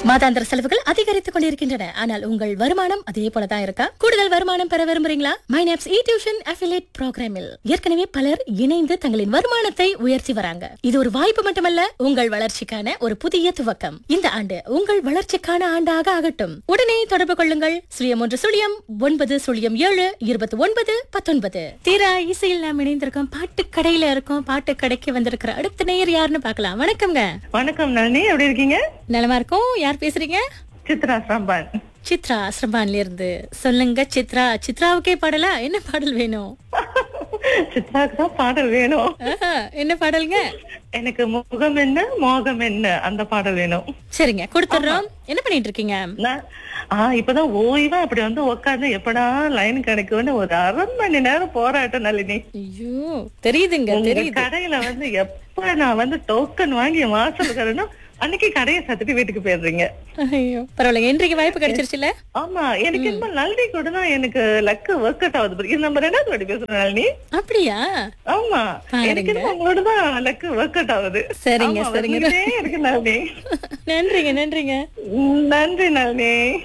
மாதாந்திர செலவுகள் அதிகரித்துக் கொண்டிருக்கின்றன ஆனால் உங்கள் வருமானம் அதே போலதான் இருக்கா கூடுதல் வருமானம் பெற விரும்புறீங்களா மைனாப்ஸ் இ டியூஷன் அஃபிலேட் ப்ரோக்ராமில் ஏற்கனவே பலர் இணைந்து தங்களின் வருமானத்தை உயர்த்தி வராங்க இது ஒரு வாய்ப்பு மட்டுமல்ல உங்கள் வளர்ச்சிக்கான ஒரு புதிய துவக்கம் இந்த ஆண்டு உங்கள் வளர்ச்சிக்கான ஆண்டாக ஆகட்டும் உடனே தொடர்பு கொள்ளுங்கள் சுழியம் ஒன்று சுழியம் ஒன்பது சுழியம் ஏழு இருபத்தி ஒன்பது பத்தொன்பது தீரா இசையில் நாம் இணைந்திருக்கோம் பாட்டு கடையில இருக்கோம் பாட்டு கடைக்கு வந்திருக்கிற அடுத்த நேயர் யாருன்னு பார்க்கலாம் வணக்கம்ங்க வணக்கம் நளினி எப்படி இருக்கீங்க நலமா இருக்கும் யார் பேசுறீங்க சித்ரா சாம்பான் சித்ரா ஆசிரமான்ல இருந்து சொல்லுங்க சித்ரா சித்ராவுக்கே பாடலா என்ன பாடல் வேணும் சித்ராக்கு தான் பாடல் வேணும் ஆஹா, என்ன பாடலுங்க எனக்கு முகம் என்ன மோகம் என்ன அந்த பாடல் வேணும் சரிங்க கொடுத்துடுறோம் என்ன பண்ணிட்டு இருக்கீங்க நான் ஆஹ் இப்பதான் ஓய்வா அப்படி வந்து உட்காந்து எப்படா லைன் கிடைக்கும்னு ஒரு அரை மணி நேரம் போராட்டம் நளினி ஐயோ தெரியுதுங்க உங்க தெரியுது கடையில வந்து எப்ப நான் வந்து டோக்கன் வாங்கி வாசல் தரணும் அன்னைக்கு கடையை சத்துட்டு வீட்டுக்கு போயிடுறீங்க ஐயோ பரவாயில்லைங்க இன்றைக்கு வாய்ப்பு கிடைச்சிருச்சுல ஆமா எனக்கு என்ன நளினி கூட தான் எனக்கு லக்கு ஒர்க் அவுட் ஆகுது இது நம்ம ரெண்டாவது வாட்டி பேசுறோம் நளினி அப்படியா ஆமா பாருங்க. எனக்கு என்னமோ உங்களோட தான் லக்கு ஒர்க் அவுட் ஆகுது சரிங்க, ஆமா, சரிங்க. வந்துட்டே இருக்கு நளினி நன்றிங்க நன்றிங்க உம், நன்றி நளினி